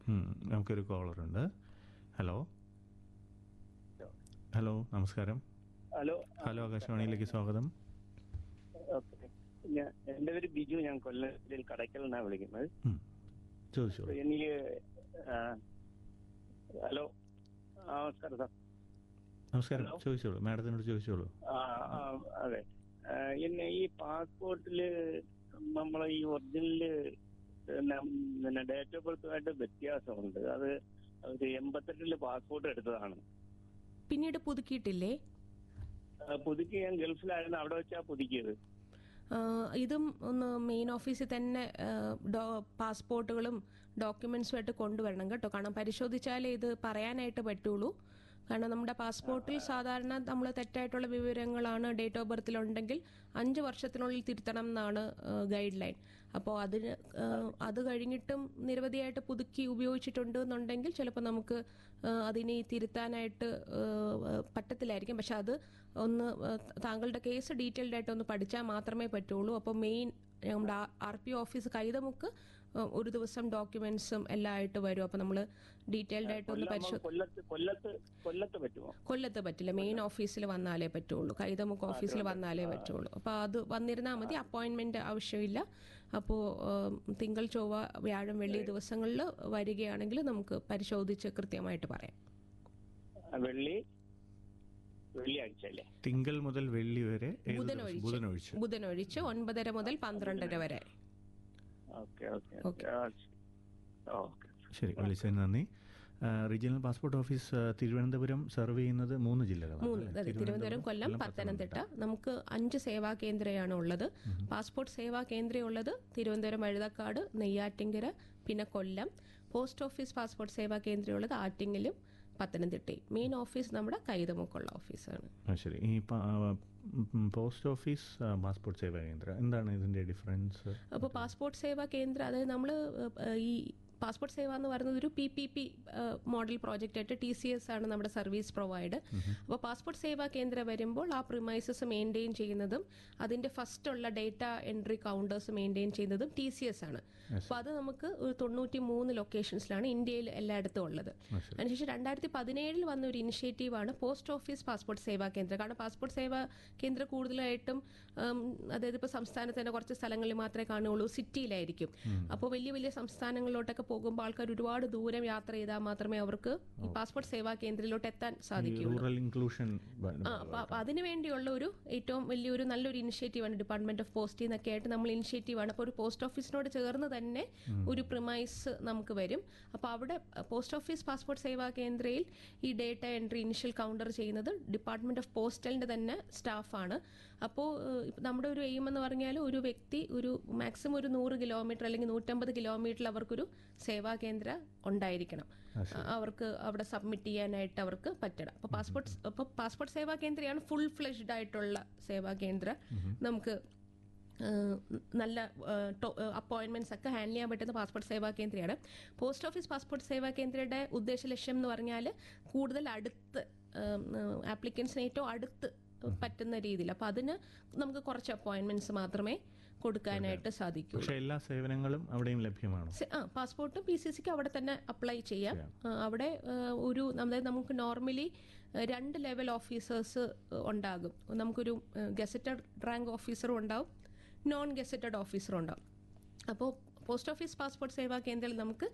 ഉം, നമുക്കൊരു കോളറുണ്ട് ഹലോ ഹലോ നമസ്കാരം ഹലോ ഹലോ ആകാശവാണിയിലേക്ക് സ്വാഗതം ഓക്കെ ഞാൻ എന്റെ പേര് ബിജു ഞാൻ കൊല്ലം ജില്ലയിൽ കടയ്ക്കൽ നിന്നാണ് വിളിക്കുന്നത് ഉം, ചോദിച്ചോളൂ എനിക്ക് ആ, ഹലോ ആ, നമസ്കാരം സാർ നമസ്കാരം ഹലോ. ചോദിച്ചോളൂ മാഡത്തിനോട് ചോദിച്ചോളൂ ആ, ആ, അതെ ആ, എന്നെ ഈ പാസ്പോർട്ടില് നമ്മളെ ഈ ഒറിജിനല് പിന്നെ ഡേറ്റ് ഓഫ് ബർത്തുമായിട്ട് വ്യത്യാസമുണ്ട് അത് ഒരു എൺപത്തെട്ടില് പാസ്പോർട്ട് എടുത്തതാണ് പിന്നീട് പുതുക്കിയിട്ടില്ലേ ആ, പുതുക്കി ഞാൻ ഗൾഫിലായിരുന്നു അവിടെ വെച്ചാ പുതുക്കിയത് ആ, ഇതും ഒന്ന് മെയിൻ ഓഫീസിൽ തന്നെ ആ, ഡോ- പാസ്പോർട്ടുകളും ഡോക്യുമെന്റ്സും ആയിട്ട് കൊണ്ടുവരണം കേട്ടോ കാരണം പരിശോധിച്ചാലേ ഇത് പറയാനായിട്ട് പറ്റുള്ളൂ കാരണം നമ്മുടെ പാസ്പോർട്ടിൽ സാധാരണ നമ്മൾ തെറ്റായിട്ടുള്ള വിവരങ്ങളാണ് ഡേറ്റ് ഓഫ് ബർത്തിൽ ഉണ്ടെങ്കിൽ അഞ്ച് വർഷത്തിനുള്ളിൽ തിരുത്തണം എന്നാണ് ഗൈഡ് ലൈൻ അപ്പോൾ അതിന് ആ, അത് കഴിഞ്ഞിട്ടും നിരവധിയായിട്ട് പുതുക്കി ഉപയോഗിച്ചിട്ടുണ്ട് എന്നുണ്ടെങ്കിൽ ചിലപ്പോൾ നമുക്ക് ആ, അതിനെ തിരുത്താനായിട്ട് ആ, പറ്റത്തില്ലായിരിക്കും പക്ഷെ അത് ഒന്ന് ആ, താങ്കളുടെ കേസ് ഡീറ്റെയിൽഡ് ആയിട്ട് ഒന്ന് പഠിച്ചാൽ മാത്രമേ പറ്റുള്ളൂ അപ്പോൾ മെയിൻ നമ്മുടെ ആർ പി ഓഫീസ് കൈതമുക്ക് ആ, ഒരു ദിവസം ഡോക്യുമെന്റ്സും എല്ലാം ആയിട്ട് വരും അപ്പോൾ നമ്മൾ ഡീറ്റെയിൽഡ് ആയിട്ട് ഒന്ന് കൊല്ലം പരിശോ കൊല്ലത്ത് കൊല്ലത്ത് കൊല്ലത്ത് പറ്റുമോ കൊല്ലത്ത് പറ്റില്ല മെയിൻ ഓഫീസിൽ വന്നാലേ പറ്റുള്ളൂ കൈതമുക്ക് ഓഫീസിൽ വന്നാലേ പറ്റുള്ളൂ അപ്പോൾ അത് വന്നിരുന്നാൽ മതി അപ്പോയിന്റ്മെന്റ് ആവശ്യമില്ല അപ്പോൾ തിങ്കൾ ചൊവ്വ വ്യാഴം വെള്ളി ദിവസങ്ങളിൽ വരികയാണെങ്കിൽ നമുക്ക് പരിശോധിച്ച് കൃത്യമായിട്ട് പറയാം ആ, വെള്ളി വെള്ളിയാഴ്ച അല്ലേ തിങ്കൾ മുതൽ വെള്ളി വരെ ഏത് ദിവസം? ബുധനൊഴിച്ച് ബുധനൊഴിച്ച് ബുധനൊഴിച്ച് ഒൻപതര മുതൽ പന്ത്രണ്ടര വരെ ഓക്കെ ഓക്കെ ഓക്കെ. ഓക്കെ ശരി വിളിച്ചതിന് നന്ദി ആ, റീജിയണൽ പാസ്പോർട്ട് ഓഫീസ് ആ, തിരുവനന്തപുരം സെർവ് ചെയ്യുന്നത് മൂന്ന് ജില്ലകളാണ് മൂന്ന് അല്ലേ? അതെ തിരുവനന്തപുരം കൊല്ലം പത്തനംതിട്ട നമുക്ക് അഞ്ച് സേവാ കേന്ദ്രയാണ് ഉള്ളത് പാസ്പോർട്ട് സേവാ കേന്ദ്രം ഉള്ളത് തിരുവനന്തപുരം വഴുതക്കാട് നെയ്യാറ്റിങ്കര പിന്നെ Kollam post office passport Seva Kendra ഉള്ളത് ആറ്റിങ്ങലും പത്തനംതിട്ടയും മെയിൻ ഓഫീസ് നമ്മുടെ കൈതമുക്കുള്ള ഓഫീസാണ് ആ, ശരി ഈ പ- ആ, ഉം, പോസ്റ്റ് ഓഫീസ് ആ, പാസ്പോർട്ട് സേവാ കേന്ദ്രം എന്താണ് ഇതിന്റെ ഡിഫറൻസ് അപ്പോൾ പാസ്പോർട്ട് സേവാ കേന്ദ്രം അതായത് നമ്മൾ ഈ പാസ്പോർട്ട് സേവ എന്ന് പറയുന്നത് ഒരു P P P model project ആയിട്ട് ടി സി എസ് ആണ് നമ്മുടെ സർവീസ് പ്രൊവൈഡ് അപ്പോൾ പാസ്പോർട്ട് സേവാ കേന്ദ്രം വരുമ്പോൾ ആ പ്രിമൈസസ് മെയിൻറ്റെയിൻ ചെയ്യുന്നതും അതിന്റെ ഫസ്റ്റ് ഉള്ള ഡേറ്റ എൻട്രി കൗണ്ടേഴ്സ് മെയിൻറ്റെയിൻ ചെയ്യുന്നതും ടി സി എസ് ആണ് അപ്പോൾ അത് നമുക്ക് ഒരു തൊണ്ണൂറ്റി മൂന്ന് ലൊക്കേഷൻസിലാണ് ഇന്ത്യയിൽ എല്ലായിടത്തും ഉള്ളത് അതിനുശേഷം രണ്ടായിരത്തി പതിനേഴിൽ വന്ന ഒരു ഇനിഷ്യേറ്റീവാണ് പോസ്റ്റ് ഓഫീസ് പാസ്പോർട്ട് സേവാ കേന്ദ്രം കാരണം പാസ്പോർട്ട് സേവാ കേന്ദ്രം കൂടുതലായിട്ടും ഉം, അതായത് ഇപ്പോൾ സംസ്ഥാനത്ത് തന്നെ കുറച്ച് സ്ഥലങ്ങളിൽ മാത്രമേ കാണുകയുള്ളൂ സിറ്റിയിലായിരിക്കും അപ്പോൾ വലിയ വലിയ സംസ്ഥാനങ്ങളിലോട്ടൊക്കെ പോകുമ്പോൾ ആൾക്കാർ ഒരുപാട് ദൂരം യാത്ര ചെയ്താൽ മാത്രമേ അവർക്ക് ഈ പാസ്പോർട്ട് സേവാ കേന്ദ്രത്തിലോട്ട് എത്താൻ സാധിക്കുകയുള്ളൂ റൂറൽ ഇൻക്ലൂഷൻ ആ അപ്പൊ അപ്പൊ അതിനു വേണ്ടിയുള്ള ഒരു ഏറ്റവും വലിയൊരു നല്ലൊരു ഇനിഷ്യേറ്റീവാണ് ഡിപ്പാർട്ട്മെന്റ് ഓഫ് പോസ്റ്റിൽ നിന്നൊക്കെ ആയിട്ട് നമ്മൾ ഇനിഷ്യേറ്റീവാണ് അപ്പോൾ ഒരു പോസ്റ്റ് ഓഫീസിനോട് ചേർന്ന് തന്നെ ഒരു പ്രിമൈസ് നമുക്ക് വരും അപ്പോൾ അവിടെ പോസ്റ്റ് ഓഫീസ് പാസ്പോർട്ട് സേവാ കേന്ദ്രയിൽ ഈ ഡേറ്റ എൻട്രി ഇനിഷ്യൽ കൗണ്ടർ ചെയ്യുന്നത് ഡിപ്പാർട്ട്മെന്റ് ഓഫ് പോസ്റ്റലിന്റെ തന്നെ സ്റ്റാഫാണ് അപ്പോൾ നമ്മുടെ ഒരു എയിം എന്ന് പറഞ്ഞാൽ ഒരു വ്യക്തി ഒരു മാക്സിമം ഒരു നൂറ് കിലോമീറ്റർ അല്ലെങ്കിൽ നൂറ്റമ്പത് കിലോമീറ്ററിൽ അവർക്കൊരു സേവാ കേന്ദ്ര ഉണ്ടായിരിക്കണം അവർക്ക് അവിടെ സബ്മിറ്റ് ചെയ്യാനായിട്ട് അവർക്ക് പറ്റണം അപ്പോൾ പാസ്പോർട്ട് അപ്പോൾ പാസ്പോർട്ട് സേവാ കേന്ദ്രയാണ് ഫുൾ ഫ്ലെഷ്ഡ് ആയിട്ടുള്ള സേവാ കേന്ദ്ര നമുക്ക് ഏഹ്, നല്ല അപ്പോയിന്റ്മെന്റ്സ് ഒക്കെ ഹാൻഡിൽ ചെയ്യാൻ പറ്റുന്ന പാസ്പോർട്ട് സേവാ കേന്ദ്രയാണ് പോസ്റ്റ് ഓഫീസ് പാസ്പോർട്ട് സേവാ കേന്ദ്രയുടെ ഉദ്ദേശ ലക്ഷ്യം എന്ന് പറഞ്ഞാൽ കൂടുതൽ അടുത്ത് ആപ്ലിക്കൻസിന് ഏറ്റവും അടുത്ത് പറ്റുന്ന രീതിയിൽ അപ്പോൾ അതിന് നമുക്ക് കുറച്ച് അപ്പോയിന്റ്മെന്റ്സ് മാത്രമേ കൊടുക്കാനായിട്ട് സാധിക്കൂ പക്ഷെ എല്ലാ സേവനങ്ങളും അവിടെയും ലഭ്യമാണോ സെ- ആ പാസ്പോർട്ടും പി സി സിക്ക് അവിടെ തന്നെ അപ്ലൈ ചെയ്യാം ആ, അവിടെ ആ, ഒരു അതായത് നമുക്ക് നോർമലി രണ്ട് ലെവൽ ഓഫീസേഴ്സ് ഉണ്ടാകും നമുക്കൊരു ഗസറ്റഡ് റാങ്ക് ഓഫീസറും ഉണ്ടാവും നോൺ ഗസറ്റഡ് ഓഫീസറും ഉണ്ടാവും അപ്പോൾ പോസ്റ്റ് ഓഫീസ് പാസ്പോർട്ട് സേവാ കേന്ദ്രത്തിൽ നമുക്ക്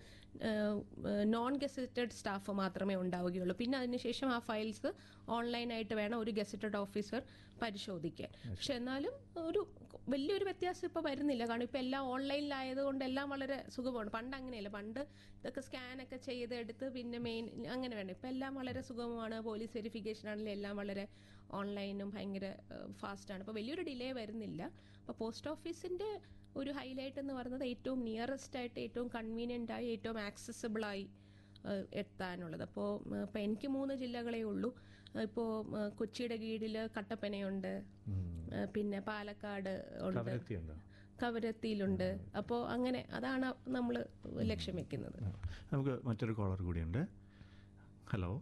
നോൺ ഗസറ്റഡ് സ്റ്റാഫ് മാത്രമേ ഉണ്ടാവുകയുള്ളൂ പിന്നെ അതിനുശേഷം ആ ഫയൽസ് ഓൺലൈനായിട്ട് വേണം ഒരു ഗസറ്റഡ് ഓഫീസർ പരിശോധിക്കാൻ പക്ഷെ എന്നാലും ഒരു വലിയൊരു വ്യത്യാസം ഇപ്പോൾ വരുന്നില്ല കാരണം ഇപ്പോൾ എല്ലാം ഓൺലൈനിലായതുകൊണ്ട് എല്ലാം വളരെ സുഖമാണ് പണ്ട് അങ്ങനെയല്ല പണ്ട് ഇതൊക്കെ സ്കാനൊക്കെ ചെയ്ത് എടുത്ത് പിന്നെ മെയിൻ അങ്ങനെ വേണം ഇപ്പം എല്ലാം വളരെ സുഗമമാണ് പോലീസ് വെരിഫിക്കേഷൻ ആണെങ്കിലും എല്ലാം വളരെ ഓൺലൈനും ഭയങ്കര ഫാസ്റ്റാണ് അപ്പോൾ വലിയൊരു ഡിലേ വരുന്നില്ല അപ്പോൾ പോസ്റ്റ് ഓഫീസിൻ്റെ ഒരു ഹൈലൈറ്റ് എന്ന് പറയുന്നത് ഏറ്റവും നിയറസ്റ്റ് ആയിട്ട് ഏറ്റവും കൺവീനിയൻ്റ് ആയി ഏറ്റവും ആക്സസിബിൾ ആയി ഏഹ്, എത്താനുള്ളത് അപ്പോൾ ഇപ്പോൾ എനിക്ക് മൂന്ന് ജില്ലകളേ ഉള്ളൂ ഇപ്പോൾ കൊച്ചിയുടെ കീഴിൽ കട്ടപ്പനയുണ്ട് ഏഹ്, പിന്നെ പാലക്കാട് ഉണ്ട് കവരത്തിയുണ്ടോ കവരത്തിയിലുണ്ട് അപ്പോൾ അങ്ങനെ അതാണ് നമ്മൾ ലക്ഷ്യം വെക്കുന്നത് ആ. നമുക്ക് മറ്റൊരു കോളർ കൂടിയുണ്ട് ഹലോ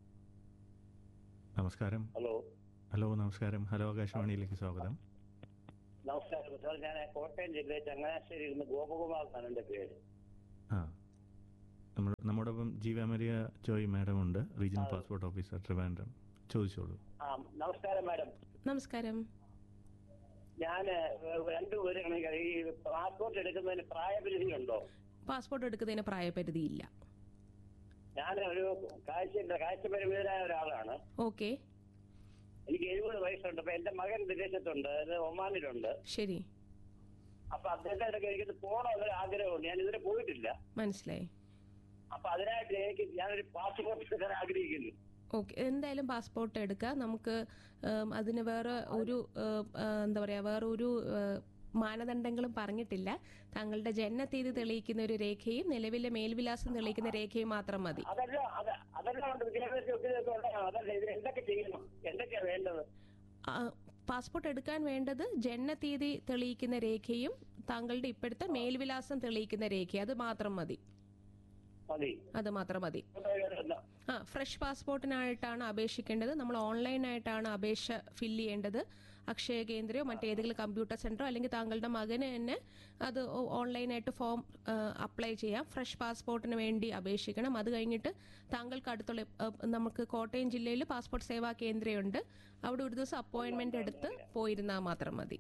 നമസ്കാരം ഹലോ ഹലോ നമസ്കാരം ഹലോ ആകാശവാണിയിലേക്ക് സ്വാഗതം നമസ്കാരം സാർ ഞാൻ കോട്ടയം ജില്ലയിൽ ചങ്ങനാശ്ശേരിയിൽ നിന്ന് ഗോപകുമാർ എന്നാണ് എന്റെ പേര് ആ നമ്മൾ നമ്മൾ ജീവാമരിയ ജോയ് മാഡം ഉണ്ട് റീജിയണൽ പാസ്പോർട്ട് ഓഫീസർ ട്രിവാൻഡ്രം ചോദിച്ചോളൂ ആ നമസ്കാരം മാഡം നമസ്കാരം ഞാൻ രണ്ടുപേരും ഈ പാസ്പോർട്ട് എടുക്കുന്നതിന് പ്രായപരിധി ഉണ്ടോ പാസ്പോർട്ട് എടുക്കുന്നതിന് പ്രായപരിധിയില്ല ഞാൻ ഒരു കാഴ്ച കാഴ്ച പരിമിതരായ ഒരാളാണ് ഓക്കെ എനിക്ക് എഴുപത് വയസ്സുണ്ട് അപ്പൊ എന്റെ മകൻ വിദേശത്തുണ്ട് അത് ഒമാനിലുണ്ട് ശരി അപ്പൊ അദ്ദേഹത്തെ ഇടയ്ക്ക് എനിക്ക് പോകണമെന്നൊരു ആഗ്രഹമുണ്ട് ഞാൻ ഇതുവരെ പോയിട്ടില്ല മനസ്സിലായി അപ്പൊ അതിനായിട്ട് എനിക്ക് ഞാനൊരു പാസ്പോർട്ട് എടുക്കാൻ ആഗ്രഹിക്കുന്നു ഓക്കെ എന്തായാലും പാസ്പോർട്ട് എടുക്കുക നമുക്ക് ഉം, അതിന് വേറെ ഒരു ഉം, ആ, എന്താ പറയുക വേറെ ഒരു ഉം, മാനദണ്ഡങ്ങളും പറഞ്ഞിട്ടില്ല താങ്കളുടെ ജനനത്തീയതി തെളിയിക്കുന്ന ഒരു രേഖയും നിലവിലെ മേൽവിലാസം തെളിയിക്കുന്ന രേഖയും മാത്രം മതി അതല്ല അത് അതെല്ലാം ഉണ്ട് വിദ്യാഭ്യാസ യോഗ്യതയൊക്കെ ഉണ്ടാകണം അതല്ല ഇത് എന്തൊക്കെ ചെയ്യണം എന്തൊക്കെയാ വേണ്ടത് ആ, പാസ്പോർട്ട് എടുക്കാൻ വേണ്ടത് ജനനത്തീയതി തെളിയിക്കുന്ന രേഖയും താങ്കളുടെ ഇപ്പോഴത്തെ മേൽവിലാസം തെളിയിക്കുന്ന രേഖ അത് മാത്രം മതി മതി അത് മാത്രം മതി ആ ഫ്രഷ് പാസ്പോർട്ടിനായിട്ടാണ് അപേക്ഷിക്കേണ്ടത് നമ്മൾ ഓൺലൈനായിട്ടാണ് അപേക്ഷ ഫില്ല് ചെയ്യേണ്ടത് അക്ഷയ കേന്ദ്രയോ മറ്റേതെങ്കിലും കമ്പ്യൂട്ടർ സെന്ററോ അല്ലെങ്കിൽ താങ്കളുടെ മകന് തന്നെ അത് ഓ- ഓൺലൈനായിട്ട് ഫോം ആ, അപ്ലൈ ചെയ്യാം ഫ്രഷ് പാസ്പോർട്ടിന് വേണ്ടി അപേക്ഷിക്കണം അത് കഴിഞ്ഞിട്ട് താങ്കൾക്ക് അടുത്തുള്ള ആ, നമുക്ക് കോട്ടയം ജില്ലയിൽ പാസ്പോർട്ട് സേവാ കേന്ദ്രമുണ്ട് അവിടെ ഒരു ദിവസം അപ്പോയിന്റ്മെന്റ് എടുത്ത് പോയിരുന്നാൽ മാത്രം മതി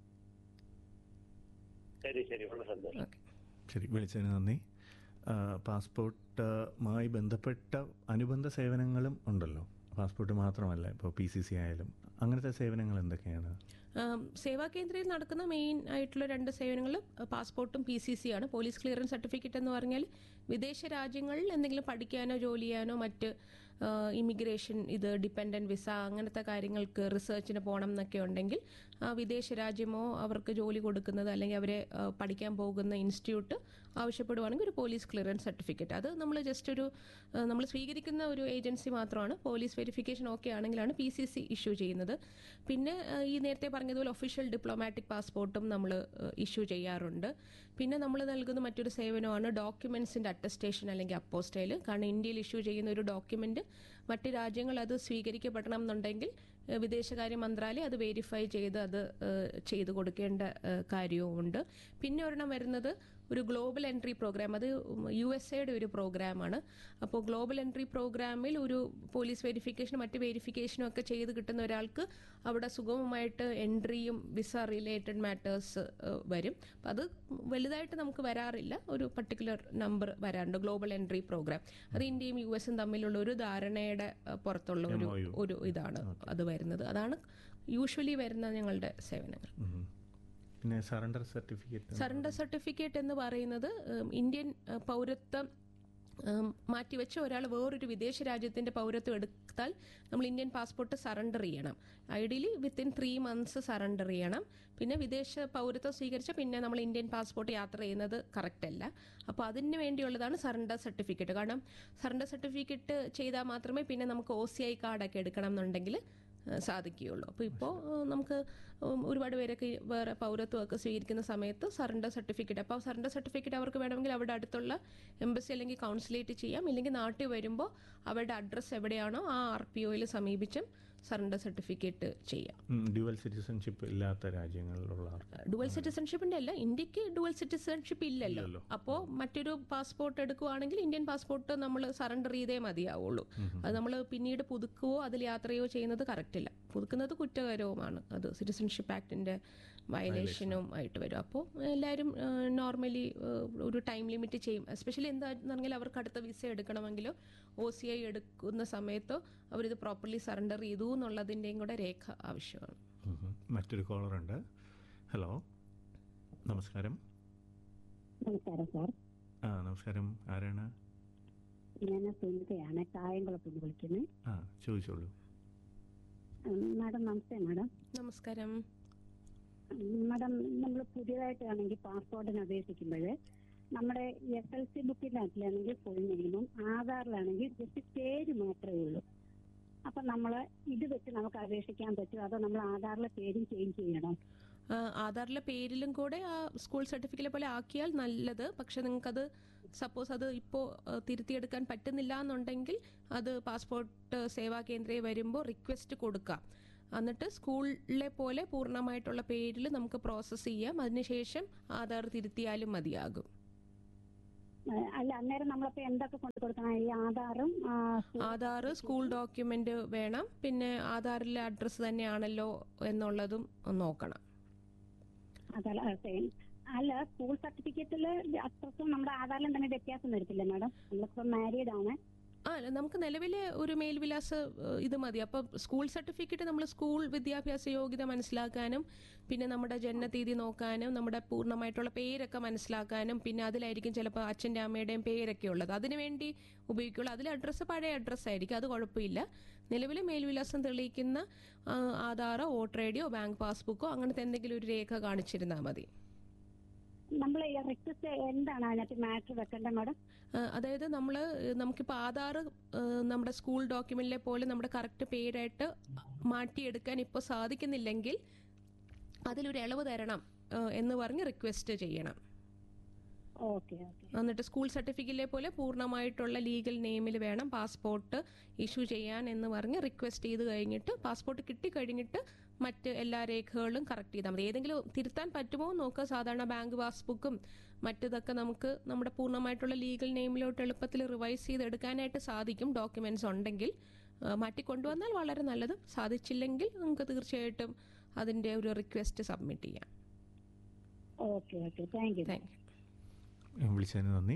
ശരി ശരി വളരെ സന്തോഷം ഓക്കെ ശരി വിളിച്ചതിന് നന്ദി ആ, പാസ്പോർട്ടുമായി ബന്ധപ്പെട്ട അനുബന്ധ സേവനങ്ങളും ഉണ്ടല്ലോ പാസ്പോർട്ട് മാത്രമല്ല ഇപ്പോൾ പി സി സി ആയാലും അങ്ങനത്തെ സേവനങ്ങൾ എന്തൊക്കെയാണ് ആം, സേവാ കേന്ദ്രയിൽ നടക്കുന്ന മെയിൻ ആയിട്ടുള്ള രണ്ട് സേവനങ്ങൾ പാസ്പോർട്ടും പി സി സി ആണ് പോലീസ് ക്ലിയറൻസ് സർട്ടിഫിക്കറ്റ് എന്ന് പറഞ്ഞാൽ വിദേശ രാജ്യങ്ങളിൽ എന്തെങ്കിലും പഠിക്കാനോ ജോലി ചെയ്യാനോ മറ്റ് ഇമിഗ്രേഷൻ ഇത് ഡിപ്പെൻഡൻറ്റ് വിസ അങ്ങനത്തെ കാര്യങ്ങൾക്ക് റിസർച്ചിന് പോകണം എന്നൊക്കെ ഉണ്ടെങ്കിൽ ആ വിദേശ രാജ്യമോ അവർക്ക് ജോലി കൊടുക്കുന്നത് അല്ലെങ്കിൽ അവരെ ആ, പഠിക്കാൻ പോകുന്ന ഇൻസ്റ്റിറ്റ്യൂട്ട് ആവശ്യപ്പെടുവാണെങ്കിൽ ഒരു പോലീസ് ക്ലിയറൻസ് സർട്ടിഫിക്കറ്റ് അത് നമ്മൾ ജസ്റ്റ് ഒരു നമ്മൾ സ്വീകരിക്കുന്ന ഒരു ഏജൻസി മാത്രമാണ് പോലീസ് വെരിഫിക്കേഷൻ ഓക്കെ ആണെങ്കിലാണ് പി സി സി ഇഷ്യൂ ചെയ്യുന്നത് പിന്നെ ആ, ഈ നേരത്തെ പറഞ്ഞതുപോലെ ഒഫീഷ്യൽ ഡിപ്ലോമാറ്റിക് പാസ്പോർട്ടും നമ്മൾ ഇഷ്യൂ ചെയ്യാറുണ്ട് പിന്നെ നമ്മൾ നൽകുന്ന മറ്റൊരു സേവനമാണ് ഡോക്യുമെന്റ്സിന്റെ അറ്റസ്റ്റേഷൻ അല്ലെങ്കിൽ അപ്പോസ്റ്റൈൽ കാരണം ഇന്ത്യയിൽ ഇഷ്യൂ ചെയ്യുന്ന ഒരു ഡോക്യുമെന്റ് മറ്റ് രാജ്യങ്ങൾ അത് സ്വീകരിക്കപ്പെടണം എന്നുണ്ടെങ്കിൽ ഏഹ്, വിദേശകാര്യ മന്ത്രാലയം അത് വെരിഫൈ ചെയ്ത് അത് ഏഹ്, ചെയ്തു കൊടുക്കേണ്ട ഏഹ്, കാര്യവുമുണ്ട് പിന്നെ ഒരെണ്ണം വരുന്നത് ഒരു ഗ്ലോബൽ എൻട്രി പ്രോഗ്രാം അത് യു എസ് എയുടെ ഒരു പ്രോഗ്രാമാണ് അപ്പോൾ ഗ്ലോബൽ എൻട്രി പ്രോഗ്രാമിൽ ഒരു പോലീസ് വെരിഫിക്കേഷനും മറ്റ് വെരിഫിക്കേഷനും ഒക്കെ ചെയ്ത് കിട്ടുന്ന ഒരാൾക്ക് അവിടെ സുഗമമായിട്ട് എൻട്രിയും വിസ റിലേറ്റഡ് മാറ്റേഴ്സ് വരും അപ്പം അത് വലുതായിട്ട് നമുക്ക് വരാറില്ല ഒരു പർട്ടിക്കുലർ നമ്പർ വരാറുണ്ട് ഗ്ലോബൽ എൻട്രി പ്രോഗ്രാം അത് ഇന്ത്യയും യു എസും തമ്മിലുള്ള ഒരു ധാരണയുടെ അഹ്, പുറത്തുള്ള ഒരു MOU. ഒരു ഇതാണ് അത് വരുന്നത് അതാണ് യൂഷ്വലി വരുന്ന ഞങ്ങളുടെ സേവനങ്ങൾ ഉം. പിന്നെ സറണ്ടർ സർട്ടിഫിക്കറ്റ് സറണ്ടർ സർട്ടിഫിക്കറ്റ് എന്ന് പറയുന്നത് ഉം, ഇന്ത്യൻ അഹ്, പൗരത്വം ഉം, മാറ്റിവെച്ച ഒരാൾ വേറൊരു വിദേശ രാജ്യത്തിന്റെ പൗരത്വം എടുത്താൽ നമ്മൾ ഇന്ത്യൻ പാസ്പോർട്ട് സറണ്ടർ ചെയ്യണം ideally within three months surrender ചെയ്യണം പിന്നെ വിദേശ പൗരത്വം സ്വീകരിച്ച പിന്നെ നമ്മൾ ഇന്ത്യൻ പാസ്പോർട്ട് യാത്ര ചെയ്യുന്നത് കറക്റ്റ് അല്ല അപ്പോൾ അതിന് വേണ്ടിയുള്ളതാണ് സറണ്ടർ സർട്ടിഫിക്കറ്റ് കാരണം സറണ്ടർ സർട്ടിഫിക്കറ്റ് ചെയ്താൽ മാത്രമേ പിന്നെ നമുക്ക് ഒ സി ഐ കാർഡൊക്കെ എടുക്കണം എന്നുണ്ടെങ്കിൽ ഏഹ് സാധിക്കുകയുള്ളൂ അപ്പോൾ ഇപ്പോൾ നമുക്ക് ഉം, ഒരുപാട് പേരൊക്കെ ഈ വേറെ പൗരത്വമൊക്കെ സ്വീകരിക്കുന്ന സമയത്ത് സറണ്ടർ സർട്ടിഫിക്കറ്റ് അപ്പോൾ സറണ്ടർ സർട്ടിഫിക്കറ്റ് അവർക്ക് വേണമെങ്കിൽ അവിടെ അടുത്തുള്ള എംബസി അല്ലെങ്കിൽ കൗൺസിലേറ്റ് ചെയ്യാം ഇല്ലെങ്കിൽ നാട്ടിൽ വരുമ്പോൾ അവരുടെ അഡ്രസ്സ് എവിടെയാണോ ആ ആർ പി ഒയിൽ സമീപിച്ചും സറണ്ടർ സർട്ടിഫിക്കറ്റ് ചെയ്യാം ഡ്യുവൽ സിറ്റിസൺഷിപ്പ് ഇല്ലാത്ത രാജ്യങ്ങളിലുള്ള ആൾക്ക് ഡുവൽ സിറ്റിസൺഷിപ്പിന്റെ അല്ല ഇന്ത്യക്ക് ഡുവൽ സിറ്റിസൺഷിപ്പ് ഇല്ലല്ലോ ഇല്ലല്ലോ. അപ്പോൾ മറ്റൊരു പാസ്പോർട്ട് എടുക്കുവാണെങ്കിൽ ഇന്ത്യൻ പാസ്പോർട്ട് നമ്മൾ സറണ്ടർ ചെയ്തേ മതിയാവുള്ളൂ അത് നമ്മൾ പിന്നീട് പുതുക്കുകയോ അതിൽ യാത്രയോ ചെയ്യുന്നത് കറക്റ്റ് ഇല്ല പുതുക്കുന്നത് കുറ്റകരവുമാണ് അത് സിറ്റിസൺഷിപ്പ് ആക്ടിന്റെ വയലേഷനും ആയിട്ട് വരും അപ്പോൾ എല്ലാവരും നോർമലി ഒരു ടൈം ലിമിറ്റ് ചെയ്യും എസ്പെഷ്യലി എന്താന്ന് പറഞ്ഞാൽ അവർക്ക് അടുത്ത വിസ എടുക്കണമെങ്കിലോ ഒ സി ഐ എടുക്കുന്ന സമയത്തോ അവരിത് പ്രോപ്പർലി സറണ്ടർ ചെയ്തു എന്നുള്ളതിൻ്റെയും കൂടെ രേഖ ആവശ്യമാണ് ഉം. മറ്റൊരു കോളർ ഉണ്ട് ഹലോ നമസ്കാരം നമസ്കാരം സാർ ആ നമസ്കാരം ആരാണ് ഞാൻ സുനിതയാണ് കായംകുളത്ത് നിന്ന് വിളിക്കുന്നത് ആ ചോദിച്ചോളൂ മാഡം നമസ്തേ മാഡം നമസ്കാരം മാഡം നമ്മൾ പുതിയതായിട്ടാണെങ്കിൽ പാസ്പോർട്ടിന് അപേക്ഷിക്കുമ്പോൾ നമ്മുടെ എസ് എൽ സി ബുക്കിനകത്തിലാണെങ്കിൽ ഫുൾ നെയിമും ആധാറിലാണെങ്കിൽ ജസ്റ്റ് പേര് മാത്രമേ ഉള്ളൂ അപ്പൊ നമ്മൾ ഇത് വെച്ച് നമുക്ക് അപേക്ഷിക്കാൻ പറ്റും അതോ നമ്മൾ ആധാറിലെ പേരും ചേഞ്ച് ചെയ്യണം ആ, ആധാറിലെ പേരിലും കൂടെ ആ സ്കൂൾ സർട്ടിഫിക്കറ്റ് പോലെ ആക്കിയാൽ നല്ലത് പക്ഷെ നിങ്ങൾക്കത് സപ്പോസ് അത് ഇപ്പോൾ തിരുത്തിയെടുക്കാൻ പറ്റുന്നില്ല എന്നുണ്ടെങ്കിൽ അത് പാസ്പോർട്ട് സേവാ കേന്ദ്രയിൽ വരുമ്പോൾ റിക്വസ്റ്റ് കൊടുക്കാം എന്നിട്ട് സ്കൂളിലെ പോലെ പൂർണ്ണമായിട്ടുള്ള പേരിൽ നമുക്ക് പ്രോസസ്സ് ചെയ്യാം അതിനുശേഷം ആധാർ തിരുത്തിയാലും മതിയാകും ഏഹ് അല്ല അന്നേരം നമ്മളപ്പോ എന്തൊക്കെ കൊണ്ടു കൊടുക്കണം ഈ ആധാറും ആ, സ്കൂൾ ആധാർ സ്കൂൾ ഡോക്യുമെന്റ് വേണം പിന്നെ ആധാറിലെ അഡ്രസ്സ് തന്നെയാണല്ലോ എന്നുള്ളതും നോക്കണം അതല്ല സെയിം അല്ല സ്കൂൾ സർട്ടിഫിക്കറ്റില് അഡ്രസ്സും നമ്മുടെ ആധാറിലും തന്നെ വ്യത്യാസം വരത്തില്ലേ മാഡം നമ്മളിപ്പോ മാരീഡ് ആണ് ആ അല്ല, നമുക്ക് നിലവിലെ ഒരു മേൽവിലാസ ഏഹ്, ഇത് മതി അപ്പം സ്കൂൾ സർട്ടിഫിക്കറ്റ് നമ്മൾ സ്കൂൾ വിദ്യാഭ്യാസ യോഗ്യത മനസ്സിലാക്കാനും പിന്നെ നമ്മുടെ ജനനതീയതി നോക്കാനും നമ്മുടെ പൂർണ്ണമായിട്ടുള്ള പേരൊക്കെ മനസ്സിലാക്കാനും പിന്നെ അതിലായിരിക്കും ചിലപ്പോൾ അച്ഛൻ്റെ അമ്മയുടെയും പേരൊക്കെ ഉള്ളത് അതിനുവേണ്ടി ഉപയോഗിക്കുള്ളൂ അതിൽ അഡ്രസ്സ് പഴയ അഡ്രസ്സ് ആയിരിക്കും അത് കുഴപ്പമില്ല നിലവിലെ മേൽവിലാസം തെളിയിക്കുന്ന ആ, ആധാറോ വോട്ടർ ഐ ഡിയോ ബാങ്ക് പാസ്ബുക്കോ അങ്ങനത്തെ എന്തെങ്കിലും ഒരു രേഖ കാണിച്ചിരുന്നാൽ മതി നമ്മൾ റിക്വസ്റ്റ് എന്താണ് അതിനകത്ത് മാറ്റർ വെക്കേണ്ടത് മാഡം ആ, അതായത് നമ്മൾ നമുക്കിപ്പോൾ ആധാർ നമ്മുടെ സ്കൂൾ ഡോക്യുമെന്റിലെ പോലെ നമ്മുടെ കറക്റ്റ് പേരായിട്ട് മാറ്റിയെടുക്കാൻ ഇപ്പോൾ സാധിക്കുന്നില്ലെങ്കിൽ അതിലൊരു ഇളവ് തരണം ആ, എന്ന് പറഞ്ഞ് റിക്വസ്റ്റ് ചെയ്യണം ഓക്കെ ഓക്കെ എന്നിട്ട് സ്കൂൾ സർട്ടിഫിക്കറ്റിലെ പോലെ പൂർണ്ണമായിട്ടുള്ള ലീഗൽ നെയിമിൽ വേണം പാസ്പോർട്ട് ഇഷ്യൂ ചെയ്യാൻ എന്ന് പറഞ്ഞ് റിക്വസ്റ്റ് ചെയ്ത് കഴിഞ്ഞിട്ട് പാസ്പോർട്ട് കിട്ടിക്കഴിഞ്ഞിട്ട് മറ്റ് എല്ലാ രേഖകളും കറക്റ്റ് ചെയ്താൽ മതി ഏതെങ്കിലും തിരുത്താൻ പറ്റുമോ എന്ന് നോക്കുക സാധാരണ ബാങ്ക് പാസ്ബുക്കും മറ്റതൊക്കെ നമുക്ക് നമ്മുടെ പൂർണ്ണമായിട്ടുള്ള ലീഗൽ നെയിമിലോട്ട് എളുപ്പത്തിൽ റിവൈസ് ചെയ്ത് എടുക്കാനായിട്ട് സാധിക്കും ഡോക്യുമെന്റ്സ് ഉണ്ടെങ്കിൽ ആ, മാറ്റിക്കൊണ്ടുവന്നാൽ വളരെ നല്ലത് സാധിച്ചില്ലെങ്കിൽ നമുക്ക് തീർച്ചയായിട്ടും അതിൻ്റെ ഒരു റിക്വസ്റ്റ് സബ്മിറ്റ് ചെയ്യാം okay okay thank you thank you വിളിച്ചതിന് നന്ദി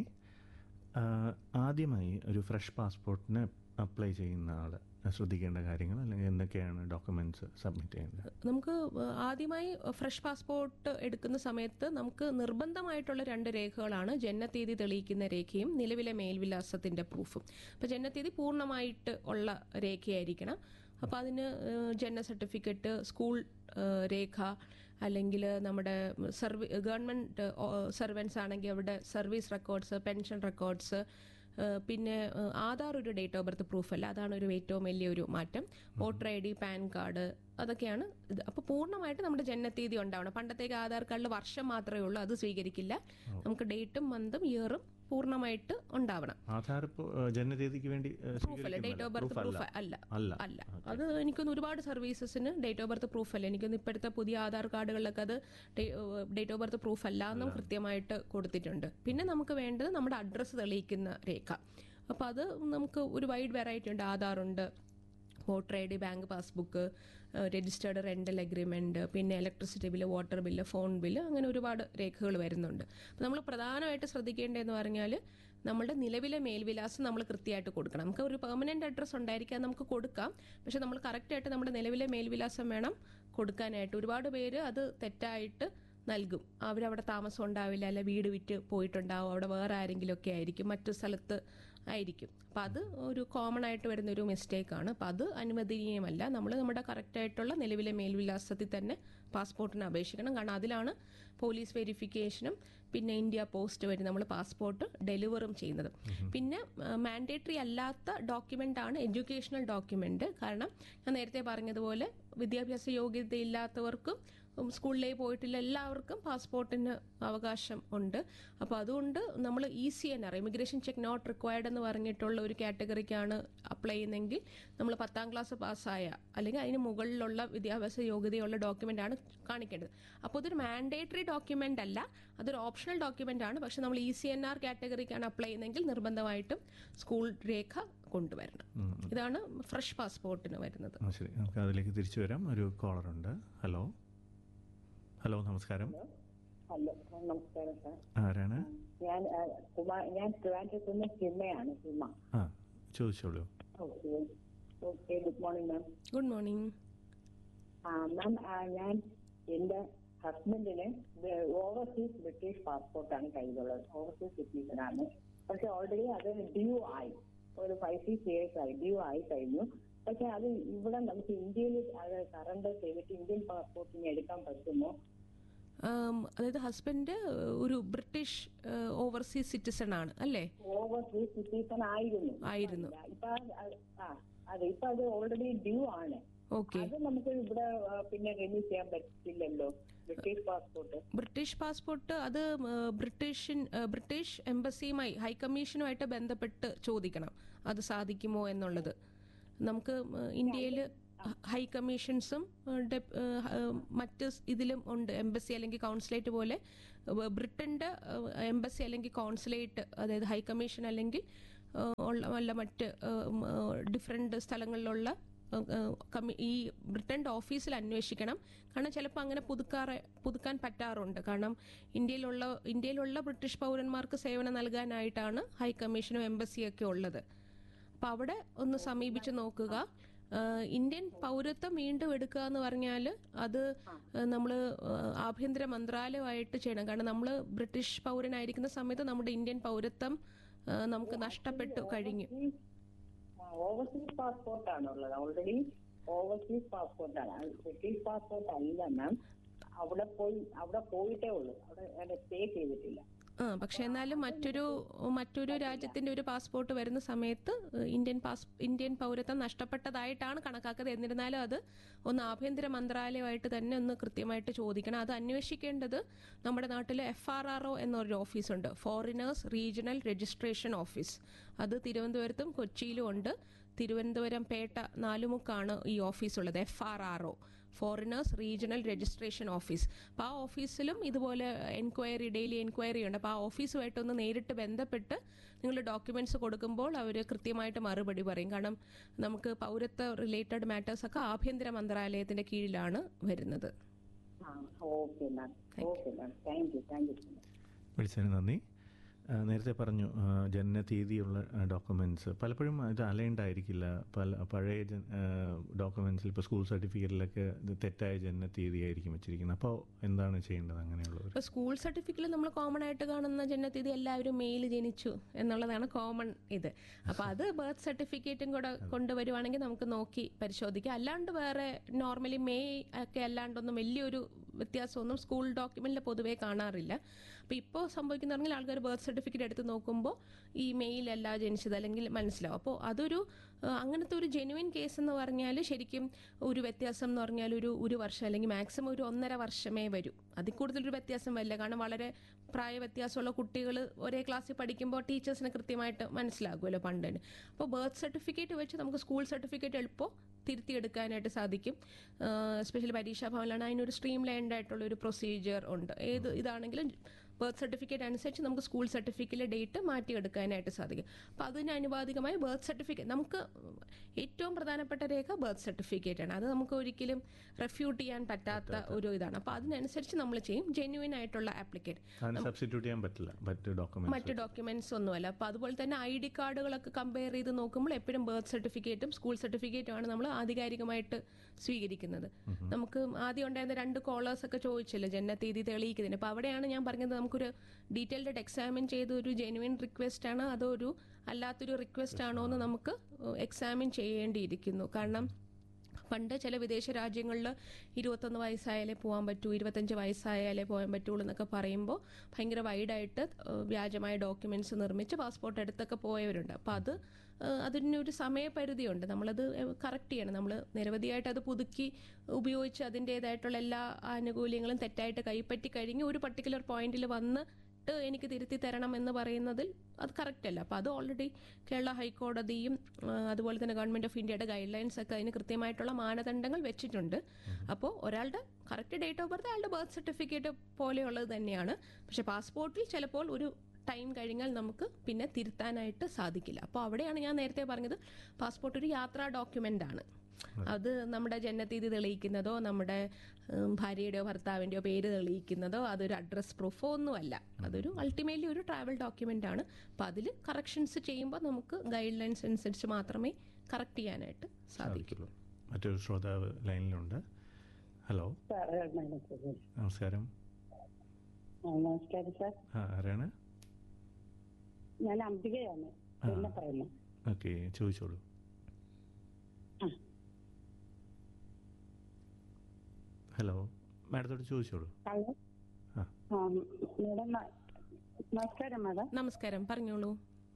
ആ, ആദ്യമായി ഒരു ഫ്രഷ് പാസ്പോർട്ടിന് അപ്ലൈ ചെയ്യുന്ന ആൾ ശ്രദ്ധിക്കേണ്ട കാര്യങ്ങൾ അല്ലെങ്കിൽ എന്തൊക്കെയാണ് ഡോക്യുമെൻറ്റ്സ് സബ്മിറ്റ് ചെയ്യേണ്ടത് നമുക്ക് ആദ്യമായി ഫ്രഷ് പാസ്പോർട്ട് എടുക്കുന്ന സമയത്ത് നമുക്ക് നിർബന്ധമായിട്ടുള്ള രണ്ട് രേഖകളാണ് ജനനത്തീയതി തെളിയിക്കുന്ന രേഖയും നിലവിലെ മേൽവിലാസത്തിന്റെ പ്രൂഫും അപ്പോൾ ജനനത്തീയതി പൂർണ്ണമായിട്ട് ഉള്ള രേഖയായിരിക്കണം അപ്പോൾ അതിന് ഏഹ്, ജനന സർട്ടിഫിക്കറ്റ് സ്കൂൾ ഏഹ്, രേഖ അല്ലെങ്കിൽ നമ്മുടെ സർവീ ഗവൺമെൻറ് സർവൻസ് ആണെങ്കിൽ അവിടെ സർവീസ് റെക്കോർഡ്സ് പെൻഷൻ റെക്കോർഡ്സ് ഏഹ് പിന്നെ ഏഹ് ആധാർ ഒരു ഡേറ്റ് ഓഫ് ബർത്ത് പ്രൂഫ് അല്ല അതാണ് ഒരു ഏറ്റവും വലിയൊരു മാറ്റം voter I D PAN card അതൊക്കെയാണ് ഇത് അപ്പോൾ പൂർണ്ണമായിട്ട് നമ്മുടെ ജനനത്തീയതി ഉണ്ടാവണം പണ്ടത്തേക്ക് ആധാർ കാർഡിൽ വർഷം മാത്രമേ ഉള്ളൂ അത് സ്വീകരിക്കില്ല നമുക്ക് ഡേറ്റും മന്തും ഇയറും പൂർണ്ണമായിട്ട് ഉണ്ടാവണം ആധാർ ഇപ്പോൾ ജനനതീയതിക്ക് വേണ്ടി ആ, പ്രൂഫ് അല്ല ഡേറ്റ് സ്വീകരിക്കുന്നില്ല. ഓഫ് ബർത്ത് Proof പ്രൂഫ് അല്ല അല്ല അല്ല Okay. അത് എനിക്കൊന്ന് ഒരുപാട് സർവീസസിന് ഡേറ്റ് ഓഫ് ബർത്ത് പ്രൂഫ് അല്ല എനിക്കൊന്ന് ഇപ്പോഴത്തെ പുതിയ ആധാർ കാർഡുകളിലൊക്കെ അത് ഡേറ്റ് ഓഫ് ബർത്ത് പ്രൂഫ് അല്ല എന്നും കൃത്യമായിട്ട് കൊടുത്തിട്ടുണ്ട് പിന്നെ നമുക്ക് വേണ്ടത് നമ്മുടെ അഡ്രസ്സ് തെളിയിക്കുന്ന രേഖ അപ്പോൾ അത് നമുക്ക് ഒരു വൈഡ് വെറൈറ്റി ഉണ്ട് ആധാർ ഉണ്ട് voter I D bank passbook registered rental agreement പിന്നെ electricity bill water bill phone bill അങ്ങനെ ഒരുപാട് രേഖകൾ വരുന്നുണ്ട് അപ്പോൾ നമ്മൾ പ്രധാനമായിട്ട് ശ്രദ്ധിക്കേണ്ടതെന്ന് പറഞ്ഞാൽ നമ്മുടെ നിലവിലെ മേൽവിലാസം നമ്മൾ കൃത്യമായിട്ട് കൊടുക്കണം നമുക്ക് ഒരു പെർമനന്റ് അഡ്രസ്സ് ഉണ്ടായിരിക്കാം നമുക്ക് കൊടുക്കാം പക്ഷെ നമ്മൾ കറക്റ്റായിട്ട് നമ്മുടെ നിലവിലെ മേൽവിലാസം വേണം കൊടുക്കാനായിട്ട് ഒരുപാട് പേര് അത് തെറ്റായിട്ട് നൽകും അവരവിടെ താമസം ഉണ്ടാവില്ല അല്ല വീട് വിറ്റ് പോയിട്ടുണ്ടാവും അവിടെ വേറെ ആരെങ്കിലും ഒക്കെ ആയിരിക്കും മറ്റു സ്ഥലത്ത് ആയിരിക്കും അപ്പം അത് ഒരു കോമൺ ആയിട്ട് വരുന്ന ഒരു മിസ്റ്റേക്കാണ് അപ്പം അത് അനുവദനീയമല്ല നമ്മൾ നമ്മുടെ കറക്റ്റായിട്ടുള്ള നിലവിലെ മേൽവിലാസത്തിൽ തന്നെ പാസ്പോർട്ടിന് അപേക്ഷിക്കണം കാരണം അതിലാണ് പോലീസ് വെരിഫിക്കേഷനും പിന്നെ ഇന്ത്യ പോസ്റ്റ് വഴി നമ്മൾ പാസ്പോർട്ട് ഡെലിവറും ചെയ്യുന്നത് പിന്നെ മാൻഡേറ്ററി അല്ലാത്ത ഡോക്യുമെൻ്റ് ആണ് എഡ്യൂക്കേഷണൽ ഡോക്യുമെൻ്റ് കാരണം ഞാൻ നേരത്തെ പറഞ്ഞതുപോലെ വിദ്യാഭ്യാസ യോഗ്യതയില്ലാത്തവർക്കും ഉം, സ്കൂളിലേ പോയിട്ടില്ല എല്ലാവർക്കും പാസ്പോർട്ടിന് അവകാശം ഉണ്ട് അപ്പോൾ അതുകൊണ്ട് നമ്മൾ E C N R immigration check not required എന്ന് പറഞ്ഞിട്ടുള്ള ഒരു കാറ്റഗറിക്കാണ് അപ്ലൈ ചെയ്യുന്നതെങ്കിൽ നമ്മൾ പത്താം ക്ലാസ് പാസ്സായ അല്ലെങ്കിൽ അതിന് മുകളിലുള്ള വിദ്യാഭ്യാസ യോഗ്യതയുള്ള ഡോക്യുമെൻ്റ് ആണ് കാണിക്കേണ്ടത് അപ്പോൾ ഇതൊരു മാൻഡേറ്ററി ഡോക്യുമെൻ്റ് അല്ല അതൊരു ഓപ്ഷണൽ ഡോക്യുമെൻ്റ് ആണ് പക്ഷെ നമ്മൾ ഇ സി എൻ ആർ കാറ്റഗറിക്കാണ് അപ്ലൈ ചെയ്യുന്നതെങ്കിൽ നിർബന്ധമായിട്ടും സ്കൂൾ രേഖ കൊണ്ടുവരണം ഉം. ഇതാണ് ഫ്രഷ് പാസ്പോർട്ടിന് വരുന്നത് ആ, ശരി നമുക്ക് അതിലേക്ക് തിരിച്ചു വരാം ഒരു കോളറുണ്ട് ഹലോ ഹലോ നമസ്കാരം ഹലോ നമസ്കാരം സാർ ആരാണ് ഞാൻ ആ, കുമാർ ഞാൻ ട്രിവാൻഡ്രത്ത് നിന്ന് ഹിമയാണ് ഹിമ ആ ചോദിച്ചോളൂ okay okay good morning ma'am good morning ma'am ഞാൻ എന്റെ ഹസ്ബൻഡിന് ഓവർസീസ് ബ്രിട്ടീഷ് പാസ്പോർട്ടാണ് കയ്യിലുള്ളത് ഓവർസീസ് സിറ്റിസൺ ആണ് പക്ഷെ ഓൾറെഡി അത് ഡ്യൂ ആയി ഒരു ഫൈവ് സിക്സ് ഇയേഴ്സ് ആയി ഡ്യൂ ആയി കഴിഞ്ഞു പക്ഷെ അത് ഇവിടെ നമുക്ക് ഇന്ത്യയിൽ അത് സറണ്ടർ ചെയ്തിട്ട് ഇന്ത്യൻ പാസ്പോർട്ടിന് എടുക്കാൻ പറ്റുമോ ആം, അതായത് ഹസ്ബൻഡ് ഒരു ബ്രിട്ടീഷ് ഓവർസീസ് സിറ്റിസൺ ആണ് അല്ലേ ഓവർസീസ് സിറ്റിസൺ ആയിരുന്നു ആയിരുന്നു ഇപ്പൊ അത് ആ അതെ ഇപ്പൊ അത് ഓൾറെഡി ഡ്യൂ ആണ് ഓക്കെ അത് നമുക്ക് ഇവിടെ ആ, പിന്നെ റിലീസ് ചെയ്യാൻ പറ്റില്ലല്ലോ ബ്രിട്ടീഷ് പാസ്പോർട്ട് ബ്രിട്ടീഷ് പാസ്പോർട്ട് അത് ആ, ബ്രിട്ടീഷിൻ ആ, ബ്രിട്ടീഷ് എംബസിയുമായി ഹൈക്കമ്മീഷനുമായിട്ട് ബന്ധപ്പെട്ട് ചോദിക്കണം അത് സാധിക്കുമോ എന്നുള്ളത് നമുക്ക് ഇന്ത്യയിൽ ഹൈ കമ്മീഷൻസും ഏഹ്, ഡെപ്- ഏഹ്, ഏഹ്, മറ്റ് സ് ഇതിലും ഉണ്ട് എംബസി അല്ലെങ്കിൽ കോൺസുലേറ്റ് പോലെ ഏഹ്, ബ്രിട്ടന്റെ ഏഹ്, എംബസി അല്ലെങ്കിൽ കോൺസുലേറ്റ് അതായത് ഹൈ കമ്മീഷൻ അല്ലെങ്കിൽ ഏഹ്, ഉള്ള വല്ല മറ്റ് ഡിഫറെൻറ്റ് സ്ഥലങ്ങളിലുള്ള ഏഹ്, ഏഹ്, കമ്മി- ഈ ബ്രിട്ടൻ്റെ ഓഫീസിൽ അന്വേഷിക്കണം കാരണം ചിലപ്പോൾ അങ്ങനെ പുതുക്കാറ് പുതുക്കാൻ പറ്റാറുണ്ട് കാരണം ഇന്ത്യയിലുള്ള ഇന്ത്യയിലുള്ള ബ്രിട്ടീഷ് പൗരന്മാർക്ക് സേവനം നൽകാനായിട്ടാണ് ഹൈ കമ്മീഷനും എംബസിയൊക്കെ ഉള്ളത് അപ്പോൾ അവിടെ ഒന്ന് സമീപിച്ച് നോക്കുക ആഹ് ഇന്ത്യൻ പൗരത്വം വീണ്ടും എടുക്കുക എന്ന് പറഞ്ഞാൽ അത് നമ്മൾ ആഭ്യന്തര മന്ത്രാലയമായിട്ട് ചെയ്യണം കാരണം നമ്മൾ ബ്രിട്ടീഷ് പൗരനായിരിക്കുന്ന സമയത്ത് നമ്മുടെ ഇന്ത്യൻ പൗരത്വം ആഹ് നമുക്ക് നഷ്ടപ്പെട്ടു കഴിഞ്ഞു ഓവർസീസ് പാസ്പോർട്ട് ആണുള്ളത് ഓൾറെഡി ഓവർസീസ് പാസ്പോർട്ട് ആണ് ബ്രിട്ടീഷ് പാസ്പോർട്ട് അല്ല മാം അവിടെ പോയി അവിടെ പോയിട്ടേ ഉള്ളൂ അവിടെ സ്റ്റേ ചെയ്തിട്ടില്ല ആ പക്ഷെ എന്നാലും മറ്റൊരു മറ്റൊരു രാജ്യത്തിന്റെ ഒരു പാസ്പോർട്ട് വരുന്ന സമയത്ത് ഇന്ത്യൻ പാസ് ഇന്ത്യൻ പൗരത്വം നഷ്ടപ്പെട്ടതായിട്ടാണ് കണക്കാക്കുന്നത് എന്നിരുന്നാലും അത് ഒന്ന് ആഭ്യന്തര മന്ത്രാലയമായിട്ട് തന്നെ ഒന്ന് കൃത്യമായിട്ട് ചോദിക്കണം അത് അന്വേഷിക്കേണ്ടത് നമ്മുടെ നാട്ടിൽ എഫ് ആർ ആർ ഒ എന്നൊരു ഓഫീസുണ്ട് ഫോറിനേഴ്സ് റീജിയണൽ രജിസ്ട്രേഷൻ ഓഫീസ് അത് തിരുവനന്തപുരത്തും കൊച്ചിയിലും ഉണ്ട് തിരുവനന്തപുരം പേട്ട നാലുമുക്കാണ് ഈ ഓഫീസുള്ളത് F R R O foreigners regional registration office അപ്പോൾ ആ ഓഫീസിലും ഇതുപോലെ എൻക്വയറി ഡെയിലി എൻക്വയറി ഉണ്ട് അപ്പോൾ ആ ഓഫീസുമായിട്ടൊന്ന് നേരിട്ട് ബന്ധപ്പെട്ട് നിങ്ങൾ ഡോക്യുമെന്റ്സ് കൊടുക്കുമ്പോൾ അവർ കൃത്യമായിട്ട് മറുപടി പറയും കാരണം നമുക്ക് പൗരത്വ റിലേറ്റഡ് മാറ്റേഴ്സൊക്കെ ആഭ്യന്തര മന്ത്രാലയത്തിന്റെ കീഴിലാണ് വരുന്നത് ആ okay ma'am okay ma'am thank you thank you so much വിളിച്ചതിന് നന്ദി ആ, നേരത്തെ പറഞ്ഞു ആ, ജനനതീയതിയുള്ള ഡോക്യുമെൻറ്റ്സ് പലപ്പോഴും ഇത് അലൈൻഡ് ആയിരിക്കില്ല പല പഴയ ഡോക്യുമെൻറ്റ്സിൽ ഇപ്പോൾ സ്കൂൾ സർട്ടിഫിക്കറ്റിലൊക്കെ ഇത് തെറ്റായ ജനനതീയതി ആയിരിക്കും വെച്ചിരിക്കുന്നത് അപ്പോൾ എന്താണ് ചെയ്യേണ്ടത് അങ്ങനെയുള്ളവർ ഇപ്പോൾ സ്കൂൾ സർട്ടിഫിക്കറ്റിൽ നമ്മൾ കോമൺ ആയിട്ട് കാണുന്ന ജനനത്തീയതി എല്ലാവരും മെയിൽ ജനിച്ചു എന്നുള്ളതാണ് കോമൺ ഇത് അപ്പോൾ അത് ബർത്ത് സർട്ടിഫിക്കറ്റും കൂടെ കൊണ്ടുവരുവാണെങ്കിൽ നമുക്ക് നോക്കി പരിശോധിക്കാം അല്ലാണ്ട് വേറെ നോർമലി മെയ് ഒക്കെ അല്ലാണ്ടൊന്നും വലിയൊരു വ്യത്യാസമൊന്നും സ്കൂൾ ഡോക്യുമെന്റിൽ പൊതുവേ കാണാറില്ല അപ്പോൾ ഇപ്പോൾ സംഭവിക്കുന്ന പറഞ്ഞാൽ ആൾക്കാർ ബർത്ത് സർട്ടിഫിക്കറ്റ് എടുത്ത് നോക്കുമ്പോൾ ഈ മെയിലല്ല ജനിച്ചത് അല്ലെങ്കിൽ മനസ്സിലാവും അപ്പോൾ അതൊരു ആ, അങ്ങനത്തെ ഒരു ജെനുവിൻ കേസ് എന്ന് പറഞ്ഞാൽ ശരിക്കും ഒരു വ്യത്യാസം എന്ന് പറഞ്ഞാൽ ഒരു ഒരു വർഷം അല്ലെങ്കിൽ മാക്സിമം ഒരു ഒന്നര വർഷമേ വരൂ അതിൽ കൂടുതലൊരു വ്യത്യാസം വരില്ല കാരണം വളരെ പ്രായ വ്യത്യാസമുള്ള കുട്ടികൾ ഒരേ ക്ലാസ്സിൽ പഠിക്കുമ്പോൾ ടീച്ചേഴ്സിന് കൃത്യമായിട്ട് മനസ്സിലാകുമല്ലോ പണ്ട് തന്നെ അപ്പോൾ ബർത്ത് സർട്ടിഫിക്കറ്റ് വെച്ച് നമുക്ക് സ്കൂൾ സർട്ടിഫിക്കറ്റ് എളുപ്പം തിരുത്തിയെടുക്കാനായിട്ട് സാധിക്കും എസ്പെഷ്യലി പരീക്ഷാ ഭവനിലാണ് അതിനൊരു സ്ട്രീം ലൈൻഡ് ആയിട്ടുള്ള ഒരു പ്രൊസീജിയർ ഉണ്ട് ഏത് ഇതാണെങ്കിലും ബർത്ത് സർട്ടിഫിക്കറ്റ് അനുസരിച്ച് നമുക്ക് സ്കൂൾ സർട്ടിഫിക്കറ്റിലെ ഡേറ്റ് മാറ്റിയെടുക്കാനായിട്ട് സാധിക്കും അപ്പോൾ അതിന് അനുപാതികമായി ബർത്ത് സർട്ടിഫിക്കറ്റ് നമുക്ക് ഏറ്റവും പ്രധാനപ്പെട്ട രേഖ ബർത്ത് സർട്ടിഫിക്കറ്റ് ആണ് അത് നമുക്ക് ഒരിക്കലും റെഫ്യൂട്ട് ചെയ്യാൻ പറ്റാത്ത ഒരു ഇതാണ് അപ്പോൾ അതിനനുസരിച്ച് നമ്മൾ ചെയ്യും ജെന്യുവൻ ആയിട്ടുള്ള ആപ്ലിക്കേറ്റ് അതിന് സബ്സ്റ്റിറ്റ്യൂട്ട് ചെയ്യാൻ പറ്റില്ല മറ്റ് ഡോക്യുമെൻറ്റ്സ് മറ്റ് ഡോക്യുമെന്റ്സ് ഒന്നുമല്ല അപ്പോൾ അതുപോലെ തന്നെ ഐ ഡി കാർഡുകളൊക്കെ കമ്പയർ ചെയ്ത് നോക്കുമ്പോൾ എപ്പോഴും ബർത്ത് സർട്ടിഫിക്കറ്റും സ്കൂൾ സർട്ടിഫിക്കറ്റും ആണ് നമ്മൾ ആധികാരികമായിട്ട് സ്വീകരിക്കുന്നത് നമുക്ക് ആദ്യം ഉണ്ടായിരുന്ന രണ്ട് കോളേഴ്സ് ഒക്കെ ചോദിച്ചല്ലോ ജനനത്തീയതി തെളിയിക്കുന്നതിന് അപ്പോൾ അവിടെയാണ് ഞാൻ പറഞ്ഞത് നമുക്കൊരു ഡീറ്റെയിൽഡ് എക്സാമിൻ ചെയ്ത ഒരു ജെനുവിൻ റിക്വസ്റ്റ് ആണ് അതോ ഒരു അല്ലാത്തൊരു റിക്വസ്റ്റ് ആണോ എന്ന് നമുക്ക് എക്സാമിൻ ചെയ്യേണ്ടിയിരിക്കുന്നു കാരണം പണ്ട് ചില വിദേശ രാജ്യങ്ങളിൽ ഇരുപത്തൊന്ന് വയസ്സായാലേ പോകാൻ പറ്റൂ ഇരുപത്തഞ്ച് വയസ്സായാലേ പോകാൻ പറ്റുള്ളൂ എന്നൊക്കെ പറയുമ്പോൾ ഭയങ്കര വൈഡായിട്ട് വ്യാജമായ ഡോക്യുമെന്റ്സ് നിർമ്മിച്ച് പാസ്പോർട്ട് എടുത്തൊക്കെ പോയവരുണ്ട് അപ്പം അത് ഏഹ്, അതിനൊരു സമയപരിധിയുണ്ട് നമ്മളത് കറക്റ്റ് ചെയ്യണം നമ്മൾ നിരവധിയായിട്ട് അത് പുതുക്കി ഉപയോഗിച്ച് അതിൻ്റേതായിട്ടുള്ള എല്ലാ ആനുകൂല്യങ്ങളും തെറ്റായിട്ട് കൈപ്പറ്റി കഴിഞ്ഞ് ഒരു പർട്ടിക്കുലർ പോയിന്റിൽ വന്ന് ട്ട് എനിക്ക് തിരുത്തി തരണം എന്ന് പറയുന്നതിൽ അത് കറക്റ്റ് അല്ല അപ്പോൾ അത് ഓൾറെഡി കേരള ഹൈക്കോടതിയും ആ, അതുപോലെ തന്നെ ഗവൺമെന്റ് ഓഫ് ഇന്ത്യയുടെ ഗൈഡ് ലൈൻസ് ഒക്കെ അതിന് കൃത്യമായിട്ടുള്ള മാനദണ്ഡങ്ങൾ വെച്ചിട്ടുണ്ട് അപ്പോൾ ഒരാളുടെ കറക്റ്റ് ഡേറ്റ് ഓഫ് ബർത്ത് അയാളുടെ ബർത്ത് സർട്ടിഫിക്കറ്റ് പോലെയുള്ളത് തന്നെയാണ് പക്ഷെ പാസ്പോർട്ടിൽ ചിലപ്പോൾ ഒരു ടൈം കഴിഞ്ഞാൽ നമുക്ക് പിന്നെ തിരുത്താനായിട്ട് സാധിക്കില്ല അപ്പോൾ അവിടെയാണ് ഞാൻ നേരത്തെ പറഞ്ഞത് പാസ്പോർട്ട് ഒരു യാത്രാ ഡോക്യുമെന്റ് ആണ് അത് നമ്മുടെ ജനനത്തീയതി തെളിയിക്കുന്നതോ നമ്മുടെ ഉം, ഭാര്യയുടെയോ ഭർത്താവിൻ്റെയോ പേര് തെളിയിക്കുന്നതോ അതൊരു അഡ്രസ് പ്രൂഫോ ഒന്നുമല്ല അതൊരു അൾട്ടിമേറ്റ്ലി ഒരു ട്രാവൽ ഡോക്യുമെന്റ് ആണ് അപ്പം അതിൽ കറക്ഷൻസ് ചെയ്യുമ്പോൾ നമുക്ക് ഗൈഡ് ലൈൻസ് അനുസരിച്ച് മാത്രമേ കറക്റ്റ് ചെയ്യാനായിട്ട് സാധിക്കൂ സാധിക്കുള്ളൂ മറ്റൊരു ശ്രോതാവ് ലൈനിലുണ്ട് ഹലോ നമസ്കാരം നമസ്കാരം സാർ ആ ആരാണ് ഞാൻ അംബികയാണ് ആ. എന്നെ പറയുന്നത് ഓക്കെ ചോദിച്ചോളൂ ആ. ഹലോ മാഡത്തോട് ചോദിച്ചോളൂ ഹലോ ആ. ആ, മാഡം ന- നമസ്കാരം മാഡം നമസ്കാരം പറഞ്ഞോളൂ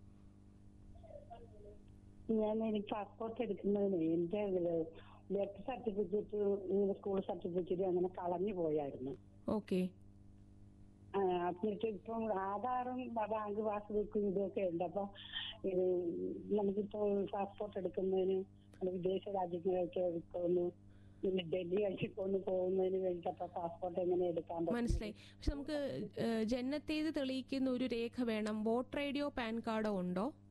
ഞാൻ എനിക്ക് പാസ്പോർട്ട് എടുക്കുന്നതിന് എന്റെ ബർത്ത് സർട്ടിഫിക്കറ്റ് സ്കൂൾ സർട്ടിഫിക്കറ്റ് അങ്ങനെ കളഞ്ഞു പോയായിരുന്നു ഓക്കെ ആ, എന്നിട്ട് ഇപ്പം ആധാറും ബാങ്ക് പാസ്ബുക്കും ഇതൊക്കെ ഉണ്ട് അപ്പൊ ഇത് നമുക്കിപ്പോ പാസ്പോർട്ട് എടുക്കുന്നതിന് അത് വിദേശ രാജ്യങ്ങളിലേക്ക് എടുക്കുന്നു പിന്നെ ഡൽഹിയിലേക്ക് ഒന്ന് പോകുന്നതിന് വേണ്ടിയിട്ട് അപ്പൊ പാസ്പോർട്ട് എങ്ങനെ എടുക്കാൻ പറ്റും മനസ്സിലായി പക്ഷെ നമുക്ക് ഏഹ്, ജനനത്തീയതി തെളിയിക്കുന്ന ഒരു രേഖ വേണം വോട്ടർ ഐ ഡിയോ പാൻ കാർഡോ ഉണ്ടോ